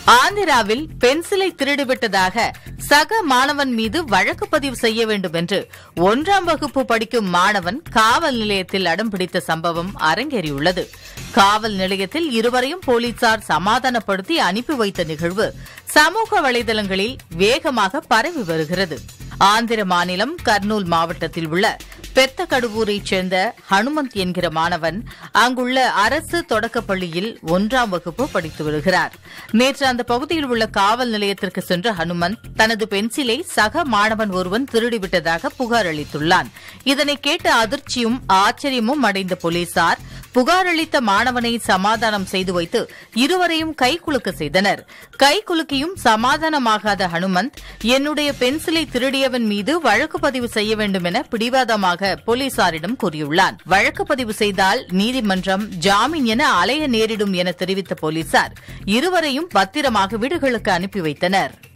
ஆந்திராவில் பென்சிலை திருடிவிட்டதாக சக மாணவன் மீது வழக்கு பதிவு செய்ய வேண்டும் என்று ஒன்றாம் வகுப்பு படிக்கும் மாணவன் காவல் நிலையத்தில் அடம் பிடித்த சம்பவம் அரங்கேறியுள்ளது காவல் நிலையத்தில் இருவரையும் போலீசார் சமாதானப்படுத்தி அனுப்பி வைத்த நிகழ்வு சமூக வலைதளங்களில் வேகமாக பரவி வருகிறது ஆந்திர மாநிலம் கர்னூல் மாவட்டத்தில் உள்ள பெத்த கடவூரைச் சேர்ந்த ஹனுமந்த் என்கிற மாணவன் அங்குள்ள அரசு தொடக்கப் பள்ளியில் ஒன்றாம் வகுப்பு படித்து வருகிறார் நேற்று அந்த பகுதியில் உள்ள காவல் நிலையத்திற்கு சென்ற ஹனுமந்த் தனது பென்சிலை சக மாணவன் ஒருவன் திருடிவிட்டதாக புகார் அளித்துள்ளான் இதனை கேட்ட அதிர்ச்சியும் ஆச்சரியமும் அடைந்த போலீசார் புகார் அளித்த மாணவனை சமாதானம் செய்து வைத்து இருவரையும் கைகுலுக்க செய்தனர் கைகுலுக்கியும் சமாதானமாகாத ஹனுமந்த் என்னுடைய பென்சிலை திருடியவன் மீது வழக்கு பதிவு செய்ய வேண்டும் என பிடிவாதமாக போலீசாரிடம் கூறியுள்ளான் வழக்கு பதிவு செய்தால் நீதிமன்றம் ஜாமீன் என அலைய நேரிடும் என தெரிவித்த போலீசார் இருவரையும் பத்திரமாக வீடுகளுக்கு அனுப்பி வைத்தனர்